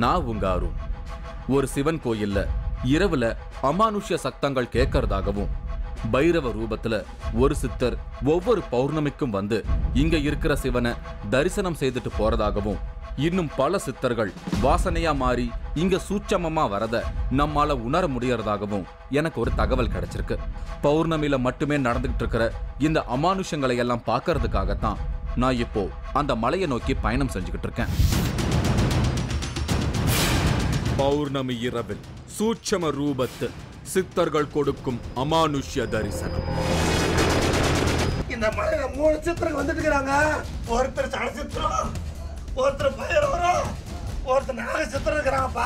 நான் உங்க அருண் ஒரு சிவன் கோயில்ல இரவுல அமானுஷ்ய சத்தங்கள் கேட்கறதாகவும் பைரவ ரூபத்துல ஒரு சித்தர் ஒவ்வொரு பௌர்ணமிக்கும் வந்து இங்க இருக்கிற சிவனை தரிசனம் செய்துட்டு போறதாகவும் இன்னும் பல சித்தர்கள் வாசனையா மாறி இங்க சூட்சமமா வரத நம்மால உணர முடியறதாகவும் எனக்கு ஒரு தகவல் கிடைச்சிருக்கு பௌர்ணமியில மட்டுமே நடந்துகிட்டு இருக்கிற இந்த அமானுஷங்களை எல்லாம் பார்க்கறதுக்காகத்தான் நான் இப்போ அந்த மலையை நோக்கி பயணம் செஞ்சுக்கிட்டு இருக்கேன் பௌர்ணமி இரவில் சூட்சம ரூபத்து சித்தர்கள் கொடுக்கும் அமானுஷ்ய தரிசனம் இந்த மலையில மூணு சித்திரங்க வந்துட்டு இருக்கிறாங்க ஒருத்தர் சட சித்திரம் ஒருத்தர் பயிரவரம் ஒருத்தர் நாக சித்திரம் இருக்கிறாங்கப்பா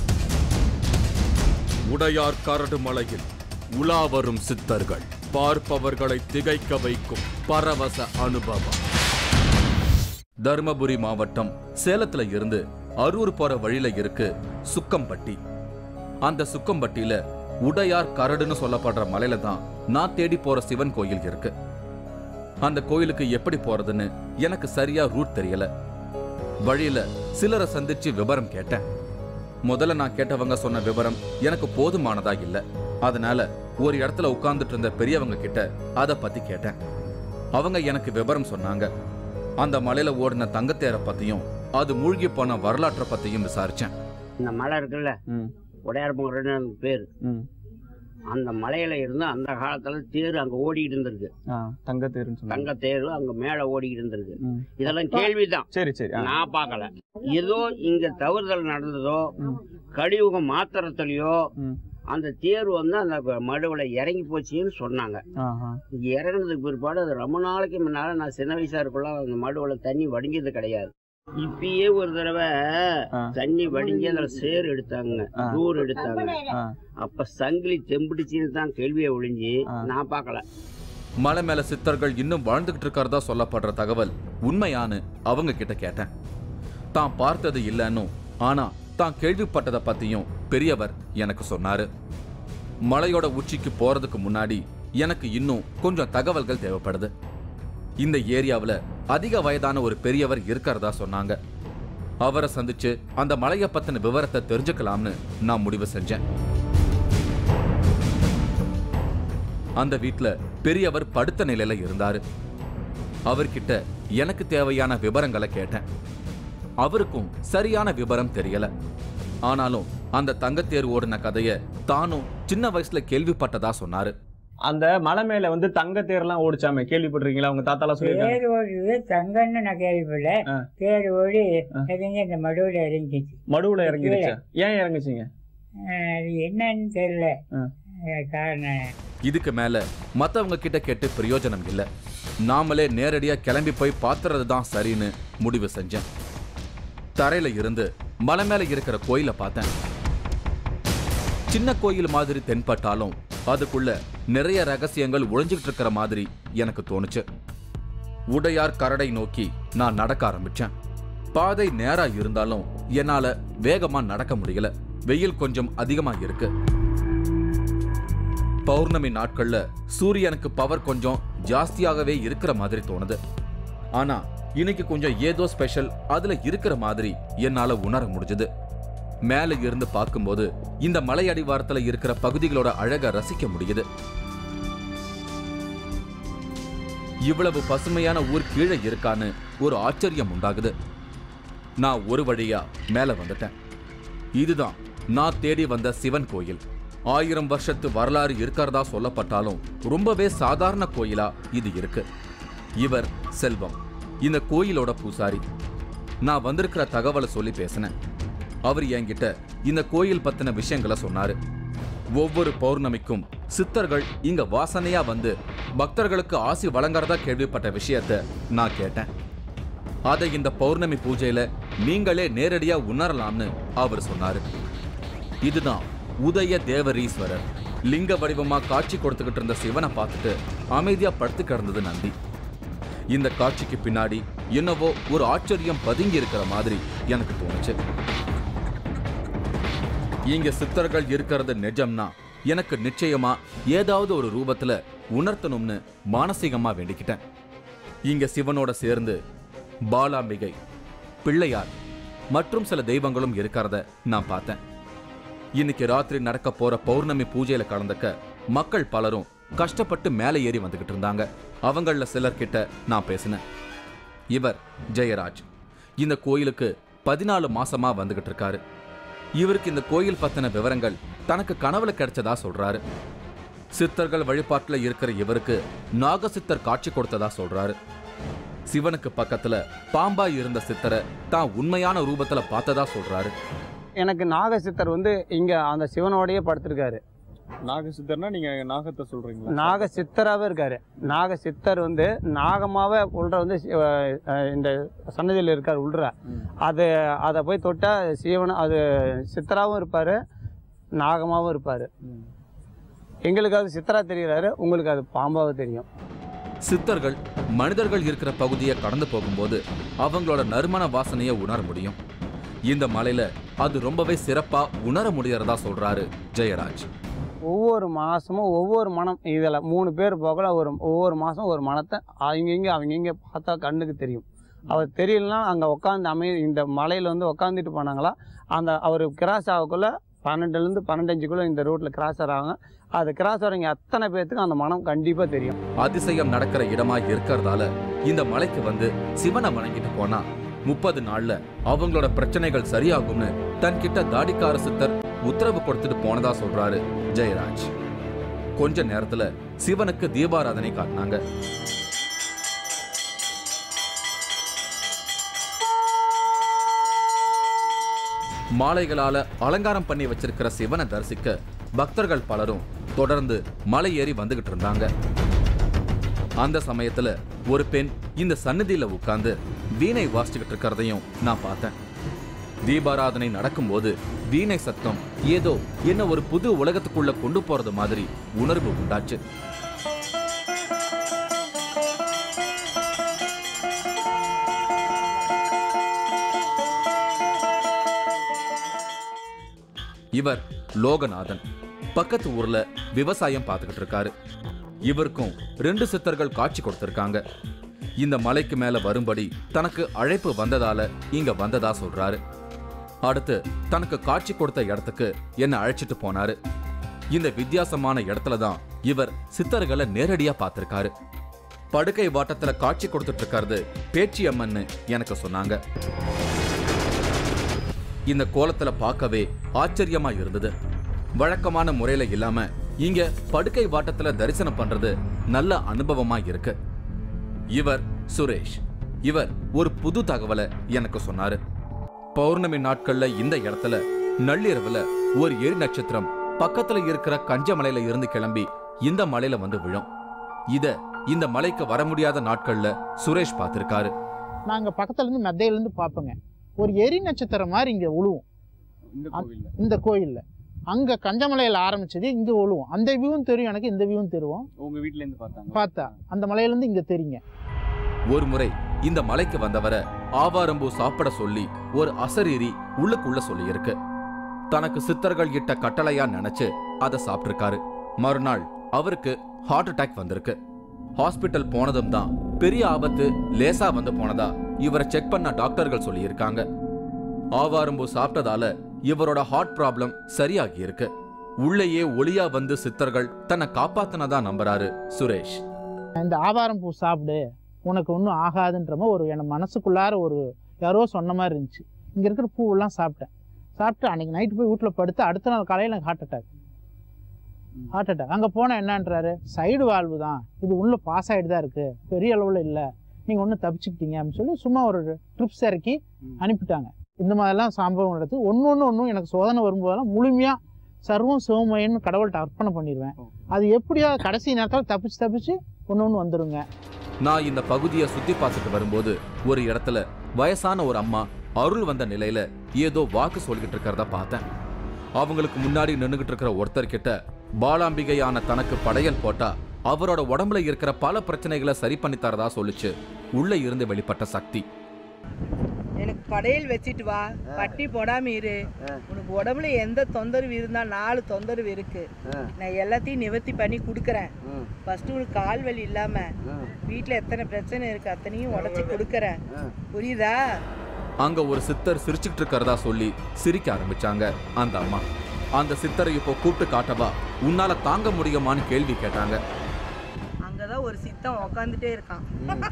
உடையார் கரடு மலையில் உலா வரும் சித்தர்கள் பார்ப்பவர்களை திகைக்க வைக்கும் பரவச அனுபவம் தருமபுரி மாவட்டம் சேலத்துல இருந்து அரூர் போற வழியில இருக்கு சுக்கம்பட்டி அந்த சுக்கம்பட்டியில உடையார் கரடுன்னு சொல்லப்படுற மலையில தான் நான் தேடி போற சிவன் கோயில் இருக்கு அந்த கோயிலுக்கு எப்படி போறதுன்னு எனக்கு சரியா ரூட் தெரியல வழியில சிலரை சந்திச்சு விவரம் கேட்டேன் முதல்ல நான் கேட்டவங்க சொன்ன விவரம் எனக்கு போதுமானதா இல்ல அதனால ஒரு இடத்துல உட்கார்ந்துட்டு இருந்த பெரியவங்க கிட்ட அத பத்தி கேட்டேன் அவங்க எனக்கு விவரம் சொன்னாங்க அந்த மலையில ஓடின தங்கத்தேரை பத்தியும் அது மூழ்கி போன வரலாற்றை பத்தியும் விசாரிச்சேன் இந்த மலை இருக்குல்ல உடையார்புங்கன்னு பேர் அந்த மலையில இருந்து அந்த காலத்துல தேர் அங்க ஓடிக்கிட்டு இருந்திருக்கு தங்கத்தேருன்னு சொன்னாங்க தங்க தேர் அங்க மேல ஓடிக்கிட்டு இருந்திருக்கு ம். இதெல்லாம் கேள்விதான் சரி சரி ஆ. நான் பார்க்கல ஏதோ இங்க தவறுதல் நடந்ததோ ம். கலியுகம் மாத்திரத்திலயோ ம். அந்த தேர் வந்து அந்த மடுவுல இறங்கி போச்சுன்னு சொன்னாங்க ஆஹா. இங்க இறங்குனதுக்கு பிற்பாடு அது ரொம்ப நாளைக்கு முன்னால நான் சின்ன வயசா இருக்குள்ள அந்த மடுவுல தண்ணி வடிஞ்சது கிடையாது இப்பயே ஒரு தடவை ஆ. தண்ணி வடிஞ்சு அதுல சேர் எடுத்தாங்க ஆ. தூர் எடுத்தாங்க ஆ. அப்ப சங்கிலி தெம்பிடுச்சின்னு தான் கேள்வியை ஒழிஞ்சு ஆ. நான் பார்க்கல மலை மேல சித்தர்கள் இன்னும் வாழ்ந்துகிட்டு இருக்கிறதா சொல்லப்படுற தகவல் உண்மையான்னு அவங்க கிட்ட கேட்டேன் தான் பார்த்தது இல்லைன்னும் ஆனா தான் கேள்விப்பட்டதை பத்தியும் பெரியவர் எனக்கு சொன்னாரு மலையோட உச்சிக்கு போறதுக்கு முன்னாடி எனக்கு இன்னும் கொஞ்சம் தகவல்கள் தேவைப்படுது இந்த ஏரியாவுல அதிக வயதான ஒரு பெரியவர் இருக்கிறதா சொன்னாங்க அவரை சந்திச்சு அந்த மலையை பத்தின விவரத்தை தெரிஞ்சுக்கலாம்னு நான் முடிவு செஞ்சேன் அந்த வீட்ல பெரியவர் படுத்த நிலையில இருந்தாரு அவர்கிட்ட எனக்கு தேவையான விவரங்களை கேட்டேன் அவருக்கும் சரியான விவரம் தெரியல ஆனாலும் அந்த தங்கத்தேர் ஓடின கதைய தானும் சின்ன வயசுல கேள்விப்பட்டதா சொன்னாரு அந்த மலை மேல வந்து தங்கத்தேர்லாம் ஓடிச்சாமே கேள்விப்பட்டிருக்கீங்களா உங்க தாத்தாலாம் சொல்லியிருக்காங்க தேர் ஓடுறது தங்கன்னு நான் கேள்விப்படல ஆ. தேர் ஓடி ஆ. இறங்கி அந்த மடுவில் இறங்கிச்சு மடுவுல இறங்கிடுச்சா ஏன் இறங்குச்சிங்க ஆஹ் அது என்னன்னு தெரியல ஆ. ஆஹ் காரணம் இதுக்கு மேல மத்தவங்க கிட்ட கேட்டு பிரயோஜனம் இல்ல நாமளே நேரடியா கிளம்பி போய் பாத்துறது தான் சரின்னு முடிவு செஞ்சேன் தரையில இருந்து மலை மேல இருக்கிற கோயிலை பார்த்தேன் சின்ன கோயில் மாதிரி தென்பட்டாலும் அதுக்குள்ள நிறைய ரகசியங்கள் ஒளிஞ்சுக்கிட்டு இருக்கிற மாதிரி எனக்கு தோணுச்சு உடையார் கரடை நோக்கி நான் நடக்க ஆரம்பிச்சேன் பாதை நேரா இருந்தாலும் என்னால வேகமா நடக்க முடியல வெயில் கொஞ்சம் அதிகமா இருக்கு பௌர்ணமி நாட்கள்ல சூரியனுக்கு பவர் கொஞ்சம் ஜாஸ்தியாகவே இருக்கிற மாதிரி தோணுது ஆனா இன்னைக்கு கொஞ்சம் ஏதோ ஸ்பெஷல் அதுல இருக்கிற மாதிரி என்னால உணர முடிஞ்சது மேல இருந்து பார்க்கும்போது இந்த மலை அடிவாரத்துல இருக்கிற பகுதிகளோட அழக ரசிக்க முடியுது இவ்வளவு பசுமையான ஊர் கீழே இருக்கான்னு ஒரு ஆச்சரியம் உண்டாகுது நான் ஒரு வழியா மேல வந்துட்டேன் இதுதான் நான் தேடி வந்த சிவன் கோயில் ஆயிரம் வருஷத்து வரலாறு இருக்கிறதா சொல்லப்பட்டாலும் ரொம்பவே சாதாரண கோயிலா இது இருக்கு இவர் செல்வம் இந்த கோயிலோட பூசாரி நான் வந்திருக்கிற தகவலை சொல்லி பேசினேன் அவர் என்கிட்ட இந்த கோயில் பத்தின விஷயங்களை சொன்னாரு ஒவ்வொரு பௌர்ணமிக்கும் சித்தர்கள் இங்க வாசனையா வந்து பக்தர்களுக்கு ஆசி வழங்குறதா கேள்விப்பட்ட விஷயத்த நான் கேட்டேன் அதை இந்த பௌர்ணமி பூஜையில நீங்களே நேரடியா உணரலாம்னு அவர் சொன்னாரு இதுதான் உதய தேவரீஸ்வரர் லிங்க வடிவமா காட்சி கொடுத்துக்கிட்டு இருந்த சிவனை பார்த்துட்டு அமைதியா படுத்து கிடந்தது நந்தி இந்த காட்சிக்கு பின்னாடி என்னவோ ஒரு ஆச்சரியம் பதுங்கி இருக்கிற மாதிரி எனக்கு தோணுச்சு இங்க சித்தர்கள் இருக்கிறது நிஜம்னா எனக்கு நிச்சயமா ஏதாவது ஒரு ரூபத்துல உணர்த்தணும்னு மானசீகமா வேண்டிக்கிட்டேன் இங்க சிவனோட சேர்ந்து பாலாம்பிகை பிள்ளையார் மற்றும் சில தெய்வங்களும் இருக்கிறத நான் பார்த்தேன் இன்னைக்கு ராத்திரி நடக்க போற பௌர்ணமி பூஜையில கலந்துக்க மக்கள் பலரும் கஷ்டப்பட்டு மேலே ஏறி வந்துகிட்டு இருந்தாங்க அவங்கள சிலர் கிட்ட நான் பேசினேன் இவர் ஜெயராஜ் இந்த கோயிலுக்கு பதினாலு மாசமா வந்துகிட்டு இருக்காரு இவருக்கு இந்த கோயில் பத்தின விவரங்கள் தனக்கு கனவுல கிடைச்சதா சொல்றாரு சித்தர்கள் வழிபாட்டுல இருக்கிற இவருக்கு நாகசித்தர் காட்சி கொடுத்ததா சொல்றாரு சிவனுக்கு பக்கத்துல பாம்பா இருந்த சித்தரை தான் உண்மையான ரூபத்துல பார்த்ததா சொல்றாரு எனக்கு நாகசித்தர் வந்து இங்கே அந்த சிவனோடையே படுத்திருக்காரு நாகசித்தர்னா நீங்க நாகத்தை சொல்றீங்களா நாக சித்தராகவே இருக்காரு நாக சித்தர் வந்து நாகமாவே உள்ள வந்து சி- அஹ் இந்த சன்னதியில் இருக்கார் உள்ற அது அதை போய் தொட்டா சிவன் அது சித்தராகவும் இருப்பார் நாகமாகவும் இருப்பார் எங்களுக்கு அது சித்தரா தெரிகிறாரு உங்களுக்கு அது பாம்பாக தெரியும் சித்தர்கள் மனிதர்கள் இருக்கிற பகுதியை கடந்து போகும்போது அவங்களோட நறுமண வாசனையை உணர முடியும் இந்த மலையில அது ரொம்பவே சிறப்பா உணர முடியறதா சொல்றாரு ஜெயராஜ் ஒவ்வொரு மாதமும் ஒவ்வொரு மனம் இதில் மூணு பேர் போகல ஒரு ஒவ்வொரு மாதம் ஒரு மனத்தை அவங்க இங்கே அவங்க இங்கே பார்த்தா கண்ணுக்கு தெரியும் அவர் தெரியலனா அங்கே உட்காந்து அமை இந்த மலையில் வந்து உட்காந்துட்டு போனாங்களா அந்த அவர் கிராஸ் ஆகக்குள்ள பன்னெண்டுலேருந்து பன்னெண்டஞ்சுக்குள்ளே இந்த ரோட்டில் கிராஸ் ஆகிறாங்க அது கிராஸ் ஆகிறவங்க அத்தனை பேர்த்துக்கும் அந்த மனம் கண்டிப்பாக தெரியும் அதிசயம் நடக்கிற இடமா இருக்கிறதால இந்த மலைக்கு வந்து சிவனை வணங்கிட்டு போனா முப்பது நாள்ல அவங்களோட பிரச்சனைகள் சரியாகும்னு தன்கிட்ட தாடிக்கார சித்தர் உத்தரவு கொடுத்துட்டு போனதா சொல்றாரு ஜெயராஜ் கொஞ்ச நேரத்துல சிவனுக்கு தீபாராதனை காட்டினாங்க மாலைகளால அலங்காரம் பண்ணி வச்சிருக்கிற சிவனை தரிசிக்க பக்தர்கள் பலரும் தொடர்ந்து மலை ஏறி வந்துகிட்டு இருந்தாங்க அந்த சமயத்துல ஒரு பெண் இந்த சன்னதியில உட்கார்ந்து வீணை வாசிச்சுக்கிட்டு இருக்கிறதையும் நான் பார்த்தேன் தீபாராதனை நடக்கும்போது வீணை சத்தம் ஏதோ என்ன ஒரு புது உலகத்துக்குள்ள கொண்டு போறது மாதிரி உணர்வு உண்டாச்சு இவர் லோகநாதன் பக்கத்து ஊர்ல விவசாயம் பார்த்துக்கிட்டு இருக்காரு இவருக்கும் ரெண்டு சித்தர்கள் காட்சி கொடுத்திருக்காங்க இந்த மலைக்கு மேல வரும்படி தனக்கு அழைப்பு வந்ததால இங்க வந்ததா சொல்றாரு அடுத்து தனக்கு காட்சி கொடுத்த இடத்துக்கு என்ன அழைச்சிட்டு போனாரு இந்த வித்தியாசமான இடத்துல தான் இவர் சித்தர்களை நேரடியா பார்த்திருக்காரு படுக்கை வாட்டத்துல காட்சி கொடுத்துட்டு இருக்கிறது பேச்சி அம்மன்னு எனக்கு சொன்னாங்க இந்த கோலத்துல பார்க்கவே ஆச்சரியமா இருந்தது வழக்கமான முறையில இல்லாம இங்க படுக்கை வாட்டத்துல தரிசனம் பண்றது நல்ல அனுபவமா இருக்கு இவர் சுரேஷ் இவர் ஒரு புது தகவலை எனக்கு சொன்னாரு பௌர்ணமி நாட்கள்ல இந்த இடத்துல நள்ளிரவுல ஒரு எரி நட்சத்திரம் பக்கத்துல இருக்கிற கஞ்சமலையில இருந்து கிளம்பி இந்த மலையில வந்து விழும் இத இந்த மலைக்கு வர முடியாத நாட்கள்ல சுரேஷ் பார்த்திருக்காரு நாங்கள் பக்கத்துலேருந்து மெத்தையிலேருந்து பார்ப்போங்க ஒரு எரி நட்சத்திரம் மாதிரி இங்கே உழுவும் இந்த கோவில்ல இந்த கோயிலில் அங்கே கஞ்சமலையில் ஆரம்பிச்சது இங்கே உழுவும் அந்த வியூவும் தெரியும் எனக்கு இந்த வியூவும் தெரியும் உங்க வீட்ல இருந்து பார்த்தாங்க பார்த்தா அந்த மலையிலேருந்து இங்கே தெரியுங்க ஒரு முறை இந்த மலைக்கு வந்தவரை ஆவாரம்பூ சாப்பிட சொல்லி ஒரு அசரீரி உள்ளுக்குள்ள சொல்லியிருக்கு தனக்கு சித்தர்கள் இட்ட கட்டளையா நினைச்சு அதை சாப்பிட்டிருக்காரு மறுநாள் அவருக்கு ஹார்ட் அட்டாக் வந்திருக்கு ஹாஸ்பிட்டல் போனதும் தான் பெரிய ஆபத்து லேசா வந்து போனதா இவரை செக் பண்ண டாக்டர்கள் சொல்லியிருக்காங்க ஆவாரம்பூ சாப்பிட்டதால இவரோட ஹார்ட் ப்ராப்ளம் சரியாகி இருக்கு உள்ளேயே ஒளியா வந்து சித்தர்கள் தன்னை காப்பாத்தினதா நம்புறாரு சுரேஷ் இந்த ஆவாரம் பூ சாப்பிடு உனக்கு ஒன்றும் ஆகாதுன்ற மாதிரி ஒரு என் மனசுக்குள்ளார ஒரு யாரோ சொன்ன மாதிரி இருந்துச்சு இங்கே இருக்கிற பூவெல்லாம் சாப்பிட்டேன் சாப்பிட்டு அன்னைக்கு நைட்டு போய் வீட்டில் படுத்து அடுத்த நாள் காலையில் எனக்கு ஹார்ட் அட்டாக் ஹார்ட் அட்டாக் அங்கே போனால் என்னன்றாரு சைடு வால்வு தான் இது உள்ள பாஸ் ஆகிட்டு தான் இருக்குது பெரிய அளவில் இல்லை நீங்கள் ஒன்றும் தப்பிச்சுக்கிட்டீங்க அப்படின்னு சொல்லி சும்மா ஒரு ட்ரிப்ஸ் இறக்கி அனுப்பிட்டாங்க இந்த மாதிரிலாம் சம்பவம் நடத்து ஒன்று ஒன்று ஒன்றும் எனக்கு சோதனை வரும்போதெல்லாம் முழுமையாக சர்வம் சிவமயன்னு கடவுள்கிட்ட அர்ப்பணம் பண்ணிடுவேன் அது எப்படியா கடைசி நேரத்தில் தப்பிச்சு தப்பிச்சு ஒன்று ஒன்று வந்துருங்க நான் இந்த பகுதியை சுத்தி பார்த்துட்டு வரும்போது ஒரு இடத்துல வயசான ஒரு அம்மா அருள் வந்த நிலையில ஏதோ வாக்கு சொல்லிக்கிட்டு இருக்கிறத பார்த்தேன் அவங்களுக்கு முன்னாடி நின்னுகிட்டு இருக்கிற ஒருத்தர் கிட்ட பாலாம்பிகையான தனக்கு படையல் போட்டா அவரோட உடம்புல இருக்கிற பல பிரச்சனைகளை சரி பண்ணி தரதா சொல்லுச்சு உள்ள இருந்து வெளிப்பட்ட சக்தி எனக்கு படையல் வச்சிட்டு வா பட்டி போடாம இரு உனக்கு உடம்புல எந்த தொந்தரவு இருந்தா நாலு தொந்தரவு இருக்கு நான் எல்லாத்தையும் நிவர்த்தி பண்ணி கொடுக்குறேன் ஃபர்ஸ்ட் உனக்கு கால் வலி இல்லாம வீட்டில் எத்தனை பிரச்சனை இருக்கு அத்தனையும் உடச்சி கொடுக்குறேன் புரியுதா அங்க ஒரு சித்தர் சிரிச்சுக்கிட்டு இருக்கிறதா சொல்லி சிரிக்க ஆரம்பிச்சாங்க அந்த அம்மா அந்த சித்தரை இப்போ கூப்பிட்டு காட்டவா உன்னால தாங்க முடியுமான்னு கேள்வி கேட்டாங்க அங்கதான் ஒரு சித்தன் உக்காந்துட்டே இருக்கான்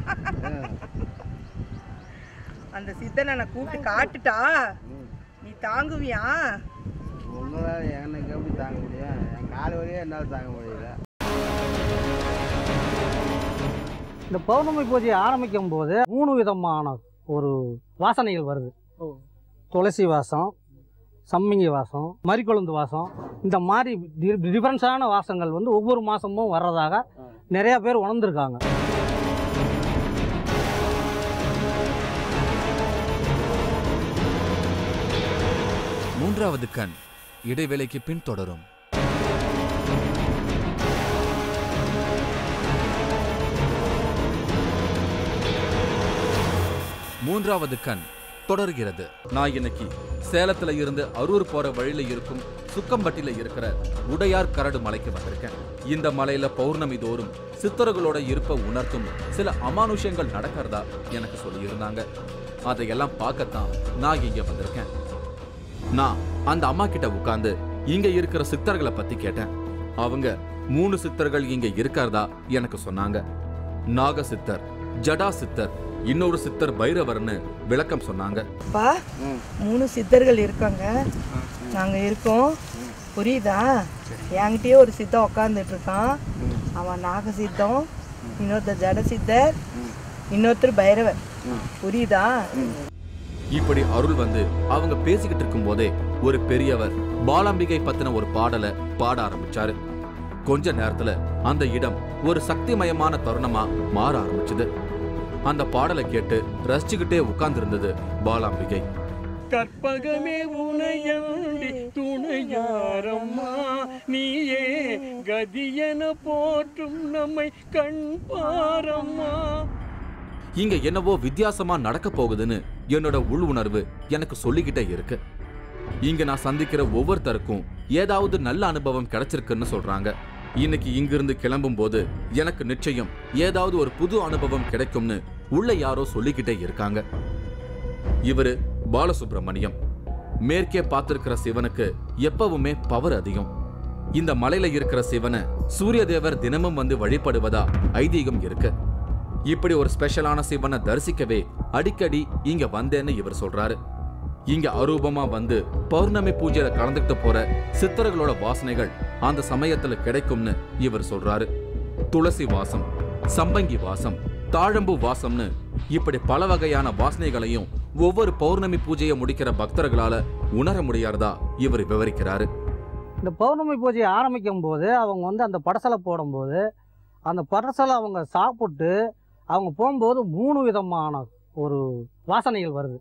அந்த சித்தனை நான் கூப்பிட்டு காட்டுட்டா நீ தாங்குவியா உங்களால் எனக்கு எப்படி தாங்க முடியும் என் கால் வழியே என்னால் தாங்க முடியல இந்த பௌர்ணமி பூஜை ஆரம்பிக்கும் போது மூணு விதமான ஒரு வாசனைகள் வருது துளசி வாசம் சம்மிங்கி வாசம் மறிக்கொழுந்து வாசம் இந்த மாதிரி டிஃபரன்ஸான வாசங்கள் வந்து ஒவ்வொரு மாதமும் வர்றதாக நிறைய பேர் உணர்ந்திருக்காங்க மூன்றாவது கண் இடைவேளைக்கு பின் தொடரும் மூன்றாவது கண் தொடர்கிறது நான் இன்னைக்கு சேலத்துல இருந்து அரூர் போற வழியில இருக்கும் சுக்கம்பட்டில இருக்கிற உடையார் கரடு மலைக்கு வந்திருக்கேன் இந்த மலையில பௌர்ணமி தோறும் சித்தர்களோட இருப்ப உணர்த்தும் சில அமானுஷ்யங்கள் நடக்கிறதா எனக்கு சொல்லியிருந்தாங்க அதையெல்லாம் பார்க்கத்தான் நான் இங்க வந்திருக்கேன் நான் அந்த அம்மா கிட்ட உட்கார்ந்து இங்க இருக்கிற சித்தர்களை பத்தி கேட்டேன் அவங்க மூணு சித்தர்கள் இங்க இருக்கிறதா எனக்கு சொன்னாங்க நாக சித்தர் ஜடா சித்தர் இன்னொரு சித்தர் பைரவர்னு விளக்கம் சொன்னாங்க அப்பா மூணு சித்தர்கள் இருக்காங்க நாங்க இருக்கோம் புரியுதா என்கிட்டயே ஒரு சித்தம் உட்காந்துட்டு இருக்கான் அவன் நாக சித்தம் இன்னொருத்தர் ஜட சித்தர் இன்னொருத்தர் பைரவர் புரியுதா இப்படி அருள் வந்து அவங்க பேசிக்கிட்டு இருக்கும் போதே ஒரு பெரியவர் பாலாம்பிகை பத்தின ஒரு பாடலை பாட ஆரம்பிச்சாரு கொஞ்ச நேரத்துல அந்த இடம் ஒரு சக்திமயமான தருணமா மாற ஆரம்பிச்சது அந்த பாடலை கேட்டு ரசிச்சுக்கிட்டே உட்கார்ந்திருந்தது பாலாம்பிகை கற்பகமே உனையண்டி துணையாரம்மா நீயே கதியன போற்றும் நம்மை கண் பாரம்மா இங்க என்னவோ வித்தியாசமா நடக்க போகுதுன்னு என்னோட உள் உணர்வு எனக்கு சொல்லிக்கிட்டே இருக்கு இங்க நான் சந்திக்கிற ஒவ்வொருத்தருக்கும் ஏதாவது நல்ல அனுபவம் கிடைச்சிருக்குன்னு சொல்றாங்க இன்னைக்கு இங்கிருந்து கிளம்பும் போது எனக்கு நிச்சயம் ஏதாவது ஒரு புது அனுபவம் கிடைக்கும்னு உள்ள யாரோ சொல்லிக்கிட்டே இருக்காங்க இவரு பாலசுப்ரமணியம் மேற்கே பார்த்திருக்கிற சிவனுக்கு எப்பவுமே பவர் அதிகம் இந்த மலையில இருக்கிற சிவனை சூரிய தேவர் தினமும் வந்து வழிபடுவதா ஐதீகம் இருக்கு இப்படி ஒரு ஸ்பெஷலான சிவனை தரிசிக்கவே அடிக்கடி இங்க வந்தேன்னு இவர் சொல்றாரு இங்க அரூபமா வந்து பௌர்ணமி பூஜையில கலந்துக்கிட்டு போற சித்தர்களோட வாசனைகள் அந்த சமயத்துல கிடைக்கும்னு இவர் சொல்றாரு துளசி வாசம் சம்பங்கி வாசம் தாழம்பு வாசம்னு இப்படி பல வகையான வாசனைகளையும் ஒவ்வொரு பௌர்ணமி பூஜையை முடிக்கிற பக்தர்களால உணர முடியாததா இவர் விவரிக்கிறாரு இந்த பௌர்ணமி பூஜையை ஆரம்பிக்கும் போது அவங்க வந்து அந்த படசலை போடும்போது அந்த படசலை அவங்க சாப்பிட்டு அவங்க போகும்போது மூணு விதமான ஒரு வாசனைகள் வருது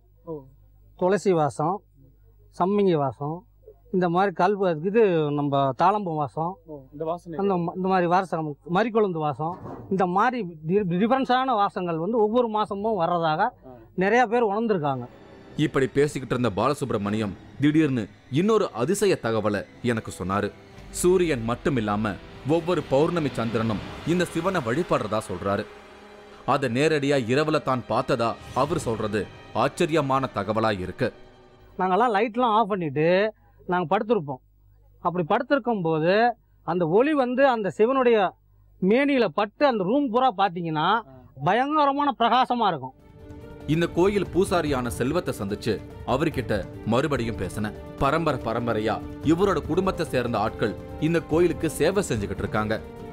துளசி வாசம் சம்மிங்கி வாசம் இந்த மாதிரி கல்வ இது நம்ம தாளம்பு வாசம் இந்த வாசனை அந்த ம- இந்த மாதிரி வாசம் மறிக்கொழுந்து வாசம் இந்த மாதிரி டிஃபரன்ஸான வாசங்கள் வந்து ஒவ்வொரு மாதமும் வர்றதாக நிறைய பேர் உணர்ந்திருக்காங்க இப்படி பேசிக்கிட்டு இருந்த பாலசுப்ரமணியம் திடீர்னு இன்னொரு அதிசய தகவலை எனக்கு சொன்னாரு சூரியன் மட்டும் இல்லாம ஒவ்வொரு பௌர்ணமி சந்திரனும் இந்த சிவனை வழிபடுறதா சொல்றாரு அதை நேரடியா இரவுல தான் பார்த்ததா அவர் சொல்றது ஆச்சரியமான தகவலா இருக்கு நாங்கள்லாம் லைட்லாம் ஆஃப் பண்ணிவிட்டு நாங்கள் படுத்திருப்போம் அப்படி படுத்திருக்கும் போது அந்த ஒளி வந்து அந்த சிவனுடைய மேனியில் பட்டு அந்த ரூம் பூரா பார்த்தீங்கன்னா பயங்கரமான பிரகாசமாக இருக்கும் இந்த கோயில் பூசாரியான செல்வத்தை சந்திச்சு அவர்கிட்ட மறுபடியும் பேசினேன் பரம்பரை பரம்பரையா இவரோட குடும்பத்தை சேர்ந்த ஆட்கள் இந்த கோயிலுக்கு சேவை செஞ்சுக்கிட்டு இருக்காங்க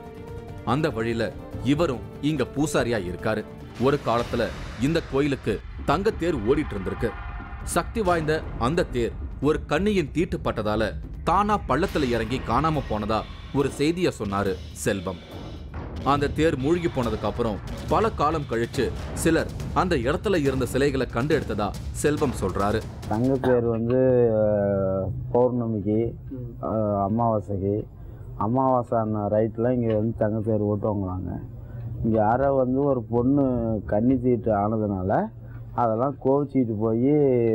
அந்த வழியில இவரும் இங்க பூசாரியா இருக்காரு ஒரு காலத்துல இந்த கோயிலுக்கு தங்க தேர் ஓடிட்டு இருந்திருக்கு சக்தி வாய்ந்த அந்த தேர் ஒரு கண்ணியின் தீட்டுப்பட்டதால தானா பள்ளத்துல இறங்கி காணாம போனதா ஒரு செய்திய சொன்னாரு செல்வம் அந்த தேர் மூழ்கி போனதுக்கு அப்புறம் பல காலம் கழிச்சு சிலர் அந்த இடத்துல இருந்த சிலைகளை கண்டு எடுத்ததா செல்வம் சொல்றாரு தங்க பேர் வந்து அஹ், பௌர்ணமிக்கு அஹ், அமாவாசைக்கு அமாவாசை அன்ன ரைட்டில் இங்கே வந்து தங்க பேர் ஓட்டுவாங்களாங்க இங்கே யாரோ வந்து ஒரு பொண்ணு கன்னி தீட்டு ஆனதுனால அதெல்லாம் கோவிச்சிட்டு போய்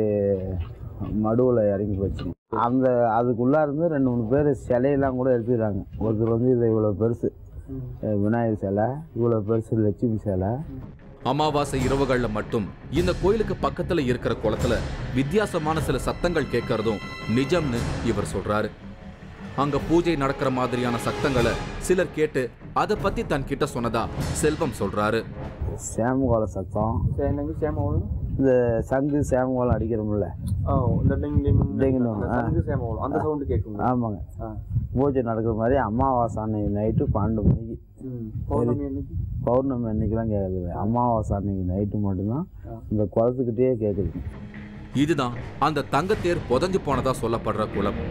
மடுவில் இறங்கி போச்சுங்க அந்த அதுக்குள்ளே இருந்து ரெண்டு மூணு பேர் சிலையெல்லாம் கூட எடுத்துக்கிறாங்க ஒருத்தர் வந்து இது இவ்வளோ பெருசு அஹ், விநாயகர் சிலை இவ்வளோ பெருசு லட்சுமி சிலை அமாவாசை இரவுகள்ல மட்டும் இந்த கோயிலுக்கு பக்கத்துல இருக்கிற குளத்துல வித்தியாசமான சில சத்தங்கள் கேட்கறதும் நிஜம்னு இவர் சொல்றாரு அங்க பூஜை நடக்கிற மாதிரியான சத்தங்களை சிலர் கேட்டு அதை பத்தி தன் கிட்ட சொன்னதா செல்வம் சொல்றாரு சேமகோல சத்தம் என்னங்க சேமவளம் இந்த சங்கு சேமகோலம் அடிக்கிறோம்ல ஓ இந்த டிங் டிங் டிங் அந்த ஆ. சங்கு சேமவளம் அந்த சவுண்ட் கேட்குங்க ஆமாங்க ஆ. பூஜை நடக்கிற மாதிரி அமாவாசை அன்னைக்கு நைட்டு பன்னெண்டு மணிக்கு ம். பௌர்ணமி அன்னைக்கு பௌர்ணமி அன்னைக்கெல்லாம் கேட்குது அமாவாசை அன்னைக்கு நைட்டு மட்டும்தான் இந்த குளத்துக்கிட்டே கேட்குது இதுதான் அந்த தங்கத்தேர் புதஞ்சு போனதா சொல்லப்படுற குளம்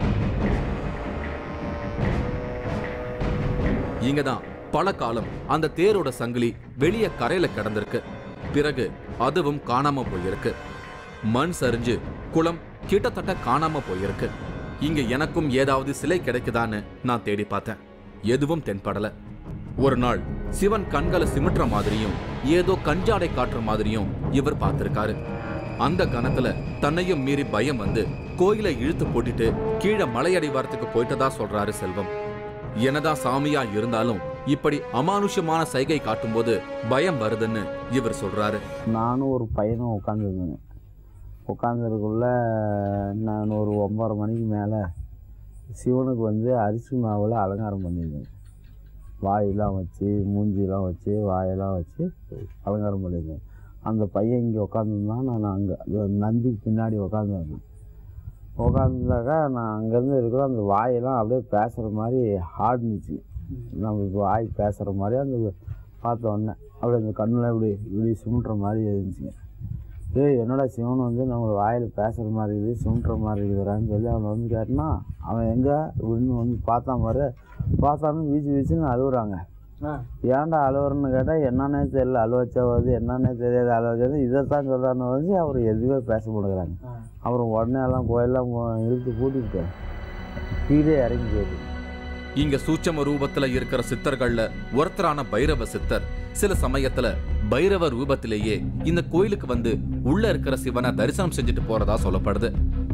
இங்கதான் பல காலம் அந்த தேரோட சங்கிலி வெளிய கரையில கிடந்திருக்கு பிறகு அதுவும் காணாம போயிருக்கு மண் சரிஞ்சு குளம் கிட்டத்தட்ட காணாம போயிருக்கு இங்க எனக்கும் ஏதாவது சிலை கிடைக்குதான்னு நான் தேடி பார்த்தேன் எதுவும் தென்படல ஒரு நாள் சிவன் கண்களை சிமிட்டுற மாதிரியும் ஏதோ கஞ்சாடை காட்டுற மாதிரியும் இவர் பார்த்திருக்காரு அந்த கணத்துல தன்னையும் மீறி பயம் வந்து கோயிலை இழுத்து போட்டுட்டு கீழே மலையடிவாரத்துக்கு போயிட்டதா சொல்றாரு செல்வம் என்னதான் சாமியா இருந்தாலும் இப்படி அமானுஷ்யமான சைகை காட்டும்போது பயம் வருதுன்னு இவர் சொல்றாரு நானும் ஒரு பையனும் உட்காந்துருந்தேங்க உட்காந்துருக்குள்ள நான் ஒரு ஒம்பரை மணிக்கு மேலே சிவனுக்கு வந்து அரிசி மாவில் அலங்காரம் பண்ணியிருந்தேன் வாயெல்லாம் வச்சு மூஞ்சிலாம் வச்சு வாயெல்லாம் வச்சு அலங்காரம் பண்ணியிருந்தேன் அந்த பையன் இங்கே உட்காந்துருந்தான் நான் அங்கே நந்திக்கு பின்னாடி உட்காந்துருந்தேன் உட்காந்துருந்தாக்கா நான் அங்கேருந்து இருக்கிற அந்த வாயெல்லாம் அப்படியே பேசுகிற மாதிரி ஆடுனுச்சு நம்மளுக்கு வாய் பேசுகிற மாதிரி அந்த பார்த்த உடனே அப்படியே அந்த கண்ணில் இப்படி இப்படி சிமிட்டுற மாதிரி இருந்துச்சுங்க ஏய் என்னடா சிவன் வந்து நம்ம வாயில் பேசுகிற மாதிரி இருக்குது சிமிட்டுற மாதிரி இருக்குதுறான்னு சொல்லி அவனை வந்து கேட்டனா அவன் எங்கே அப்படின்னு வந்து பார்த்தான் பாரு பார்த்தாலும் வீச்சு வீச்சுன்னு அழுகுறாங்க ஏன்டா அழுவுறன்னு கேட்டால் என்னன்னே தெரியல அழுவச்சா வருது என்னன்னே தெரியாது அழுவச்சது இதைத்தான் சொல்கிறான்னு வந்து அவர் எதுவுமே பேச மாட்டேங்கிறாங்க அப்புறம் உடனே எல்லாம் கோயிலெல்லாம் போ- இழுத்து பூட்டிக்கிட்டு கீழே இறங்கி போயிட்டு இங்க சூட்சம ரூபத்துல இருக்கிற சித்தர்கள்ல ஒருத்தரான பைரவ சித்தர் சில சமயத்துல பைரவ ரூபத்திலேயே இந்த கோயிலுக்கு வந்து உள்ள இருக்கிற சிவனை தரிசனம் செஞ்சுட்டு போறதா சொல்லப்படுது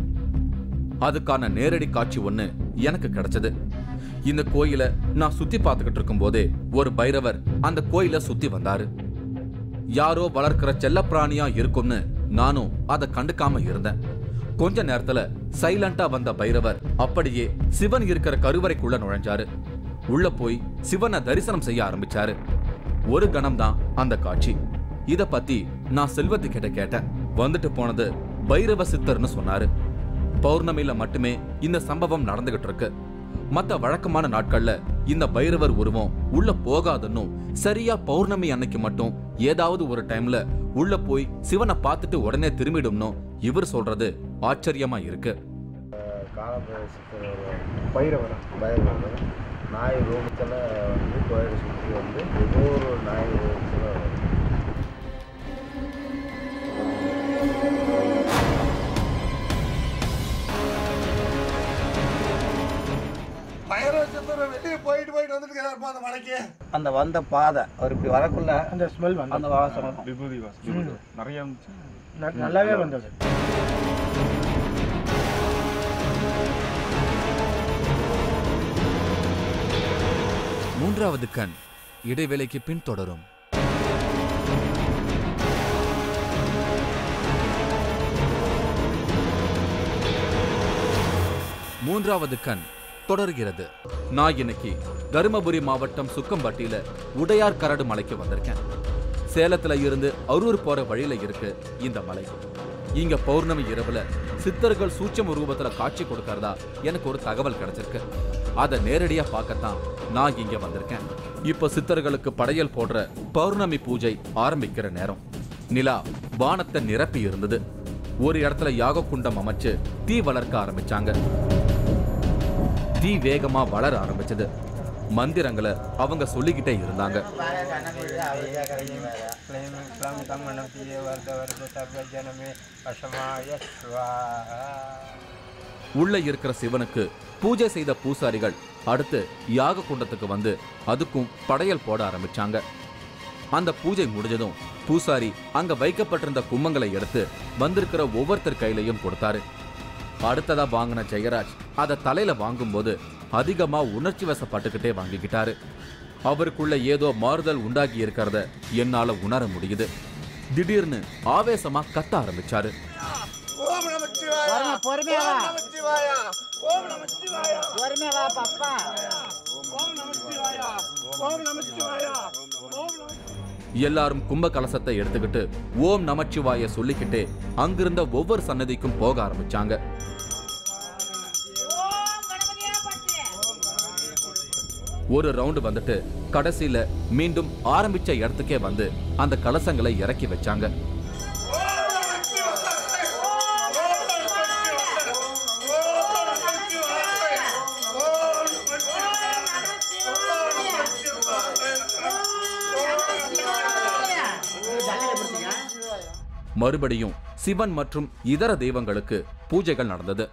அதுக்கான நேரடி காட்சி ஒண்ணு எனக்கு கிடைச்சது இந்த கோயில நான் சுத்தி பார்த்துக்கிட்டு இருக்கும்போதே ஒரு பைரவர் அந்த கோயில சுத்தி வந்தாரு யாரோ வளர்க்கிற செல்லப்பிராணியா இருக்கும்னு நானும் அதை கண்டுக்காம இருந்தேன் கொஞ்ச நேரத்துல சைலண்டா வந்த பைரவர் அப்படியே சிவன் இருக்கிற கருவறைக்குள்ள நுழைஞ்சாரு உள்ள போய் சிவனை தரிசனம் செய்ய ஆரம்பிச்சாரு ஒரு கணம் தான் அந்த காட்சி இத பத்தி நான் செல்வத்துக்கிட்ட கேட்டேன் வந்துட்டு போனது பைரவ சித்தர்னு சொன்னாரு பௌர்ணமியில மட்டுமே இந்த சம்பவம் நடந்துகிட்டு இருக்கு மத்த வழக்கமான நாட்கள்ல இந்த பைரவர் உருவம் உள்ள போகாதுன்னும் சரியா பௌர்ணமி அன்னைக்கு மட்டும் ஏதாவது ஒரு டைம்ல உள்ள போய் சிவனை பார்த்துட்டு உடனே திரும்பிடும்னும் இவர் சொல்றது ஆச்சரியமா இருக்கு பைரவர் பைரவர் நாய் ரூபத்தில் வந்து கோயிலை சுற்றி வந்து ஒவ்வொரு நாய் ரூபத்தில் பயிரை வச்சிருந்தோம் வெளியே போயிட்டு போயிட்டு வந்துட்டு இருக்கிறாருப்பா அந்த மலைக்கு அந்த வந்த பாதை அவர் இப்படி வரக்குள்ள அந்த ஸ்மெல் வந்து அந்த வாசனை விபூதி வாசம் நிறைய இருந்துச்சு நல்லாவே வந்தது மூன்றாவது கண் இடைவேளைக்கு பின் தொடரும் மூன்றாவது கண் தொடர்கிறது நான் இன்னைக்கு தருமபுரி மாவட்டம் சுக்கம்பட்டியில உடையார் கரடு மலைக்கு வந்திருக்கேன் சேலத்துல இருந்து அரூர் போற வழியில இருக்கு இந்த மலை இங்க பௌர்ணமி இரவுல சித்தர்கள் சூட்சம ரூபத்துல காட்சி கொடுக்கறதா எனக்கு ஒரு தகவல் கிடைச்சிருக்கு அதை நேரடியா பார்க்கத்தான் நான் இங்க வந்திருக்கேன் இப்ப சித்தர்களுக்கு படையல் போடுற பௌர்ணமி பூஜை ஆரம்பிக்கிற நேரம் நிலா வானத்தை நிரப்பி இருந்தது ஒரு இடத்துல யாக குண்டம் அமைச்சு தீ வளர்க்க ஆரம்பிச்சாங்க தீ வேகமா வளர ஆரம்பிச்சது மந்திரங்களை அவங்க சொல்லிக்கிட்டே இருந்தாங்க உள்ள இருக்கிற சிவனுக்கு பூஜை செய்த பூசாரிகள் அடுத்து யாக குண்டத்துக்கு வந்து அதுக்கும் படையல் போட ஆரம்பிச்சாங்க அந்த பூஜை முடிஞ்சதும் பூசாரி அங்க வைக்கப்பட்டிருந்த கும்மங்களை எடுத்து வந்திருக்கிற ஒவ்வொருத்தர் கையிலையும் கொடுத்தாரு அடுத்ததா வாங்கின ஜெயராஜ் அதை தலையில வாங்கும்போது அதிகமா உணர்ச்சி வசப்பட்டுக்கிட்டே வாங்கிக்கிட்டாரு அவருக்குள்ள ஏதோ மாறுதல் உண்டாகி இருக்கிறத என்னால உணர முடியுது திடீர்னு ஆவேசமா கத்த ஆரம்பிச்சாரு ஓம் நமச்சிவாயா பொறுமையா வா. ஓம் நமச்சிவாயா ஓம் நமச்சிவாயா பொறுமையா வா பாப்பா ஓம் நமச்சிவாயா ஓம் நமச்சிவாயா ஓம் நம- எல்லாரும் கும்ப கலசத்தை எடுத்துக்கிட்டு ஓம் நமச்சிவாய சொல்லிக்கிட்டே அங்கிருந்த ஒவ்வொரு சன்னதிக்கும் போக ஆரம்பிச்சாங்க ஒரு ரவுண்டு வந்துட்டு கடைசியில மீண்டும் ஆரம்பிச்ச இடத்துக்கே வந்து அந்த கலசங்களை இறக்கி வச்சாங்க மறுபடியும் சிவன் மற்றும் இதர தெய்வங்களுக்கு பூஜைகள் நடந்தது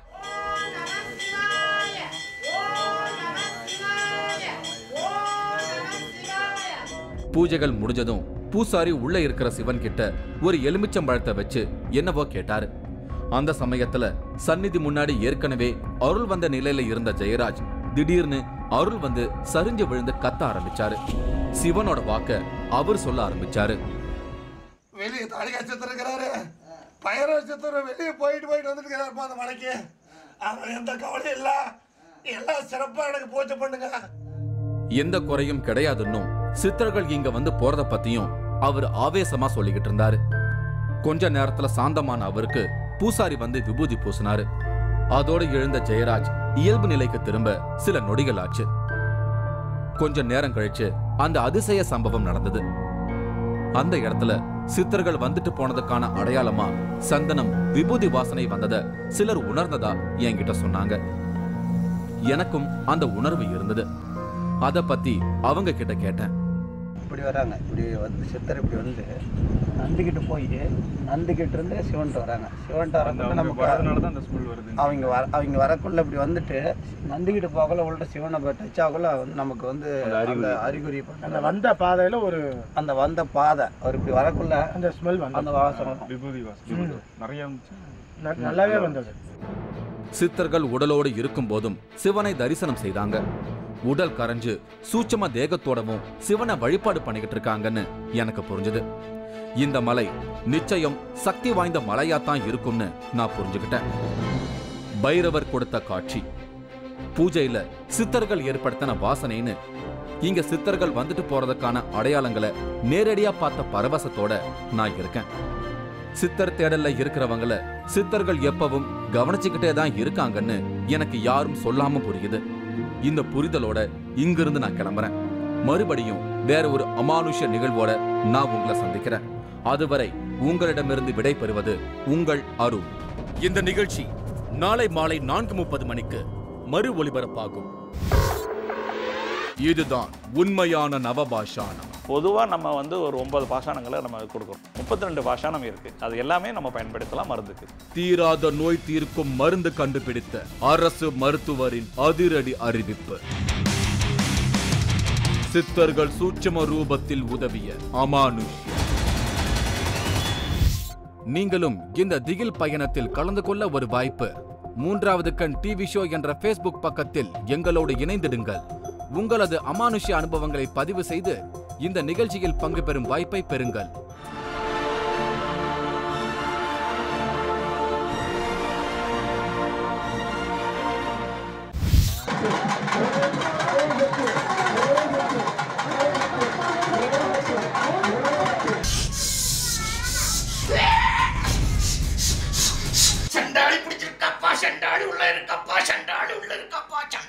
பூஜைகள் முடிஞ்சதும் பூசாரி உள்ள இருக்கிற சிவன் கிட்ட ஒரு எலுமிச்சம்பழத்தை வச்சு என்னவோ கேட்டாரு அந்த சமயத்துல சந்நிதி முன்னாடி ஏற்கனவே அருள் வந்த நிலையில இருந்த ஜெயராஜ் திடீர்னு அருள் வந்து சரிஞ்சு விழுந்து கத்த ஆரம்பிச்சாரு சிவனோட வாக்க அவர் சொல்ல ஆரம்பிச்சாரு வெளியே தாடிக்கா சித்தர் இருக்கிறாரு பயிர சித்தர் வெளியே போயிட்டு போயிட்டு வந்துட்டு இருக்கிறாருப்பா அந்த மலைக்கு அவன் எந்த கவலையும் இல்ல எல்லாம் சிறப்பா எனக்கு பூஜை பண்ணுங்க எந்த குறையும் கிடையாதுன்னும் சித்தர்கள் இங்க வந்து போறத பத்தியும் அவர் ஆவேசமா சொல்லிக்கிட்டு இருந்தாரு கொஞ்ச நேரத்துல சாந்தமான அவருக்கு பூசாரி வந்து விபூதி பூசினாரு அதோடு எழுந்த ஜெயராஜ் இயல்பு நிலைக்கு திரும்ப சில நொடிகள் ஆச்சு கொஞ்ச நேரம் கழிச்சு அந்த அதிசய சம்பவம் நடந்தது அந்த இடத்துல சித்தர்கள் வந்துட்டு போனதுக்கான அடையாளமா சந்தனம் விபூதி வாசனை வந்தத சிலர் உணர்ந்ததா என்கிட்ட சொன்னாங்க எனக்கும் அந்த உணர்வு இருந்தது அத பத்தி அவங்க கிட்ட கேட்டேன் இப்படி வராங்க இப்படி வந்து சித்தர் இப்படி வந்து நந்திக்கிட்ட போய் நந்திக்கிட்ட இருந்து சிவன்ட்டு வராங்க சிவன்ட்டு வரக்குள்ள அவங்க நமக்கு வரதுனால தான் அந்த ஸ்மெல் வருது அவங்க வர அவங்க வரக்குள்ள இப்படி வந்துட்டு நந்திக்கிட்ட போகல உள்ள சிவனை போய் டச் ஆகல வந்து நமக்கு வந்து அந்த அறிகுறி. அந்த அறிகுறி பண்ண- அந்த வந்த பாதையில ஒரு அந்த வந்த பாதை அவர் இப்படி வரக்குள்ள அந்த ஸ்மெல் வந்து அந்த வாசனை விபூதி வாசம் நிறைய இருந்துச்சு ந- நல்லாவே வந்தது சித்தர்கள் உடலோடு இருக்கும்போதும் சிவனை தரிசனம் செய்தாங்க உடல் கரைஞ்சு சூட்சம தேகத்தோடவும் சிவனை வழிபாடு பண்ணிக்கிட்டு இருக்காங்கன்னு எனக்கு புரிஞ்சுது இந்த மலை நிச்சயம் சக்தி வாய்ந்த மலையாத்தான் இருக்கும்னு நான் புரிஞ்சுக்கிட்டேன் பைரவர் கொடுத்த காட்சி பூஜையில சித்தர்கள் ஏற்படுத்தின வாசனைன்னு இங்க சித்தர்கள் வந்துட்டு போறதுக்கான அடையாளங்களை நேரடியா பார்த்த பரவசத்தோட நான் இருக்கேன் சித்தர் தேடல்ல இருக்கிறவங்கள சித்தர்கள் எப்பவும் கவனிச்சுக்கிட்டே தான் இருக்காங்கன்னு எனக்கு யாரும் சொல்லாம புரியுது இந்த புரிதலோட இங்கிருந்து நான் கிளம்புறேன் மறுபடியும் வேற ஒரு அமானுஷ்ய நிகழ்வோட நான் உங்களை சந்திக்கிறேன் அதுவரை உங்களிடமிருந்து விடை பெறுவது உங்கள் அருள் இந்த நிகழ்ச்சி நாளை மாலை நான்கு முப்பது மணிக்கு மறு ஒளிபரப்பாகும் இதுதான் உண்மையான நவபாஷானம் பொதுவாக நம்ம வந்து ஒரு ஒன்பது பாஷாணங்களை நம்ம கொடுக்குறோம் முப்பத்தி ரெண்டு பாஷாணம் இருக்குது அது எல்லாமே நம்ம பயன்படுத்தலாம் மருந்துக்கு தீராத நோய் தீர்க்கும் மருந்து கண்டுபிடித்த அரசு மருத்துவரின் அதிரடி அறிவிப்பு சித்தர்கள் சூட்சும ரூபத்தில் உதவிய அமானுஷ்யம் நீங்களும் இந்த திகில் பயணத்தில் கலந்து கொள்ள ஒரு வாய்ப்பு மூன்றாவது கண் டிவி ஷோ என்ற ஃபேஸ்புக் பக்கத்தில் எங்களோடு இணைந்திடுங்கள் உங்களது அமானுஷ்ய அனுபவங்களை பதிவு செய்து இந்த நிகழ்ச்சியில் பங்கு பெறும் வாய்ப்பை பெறுங்கள் சண்டாளி பிடிச்சிருக்கப்பா சண்டாளி உள்ள இருக்கப்பா சண்டாளி உள்ள இருக்கப்பா சண்டாளி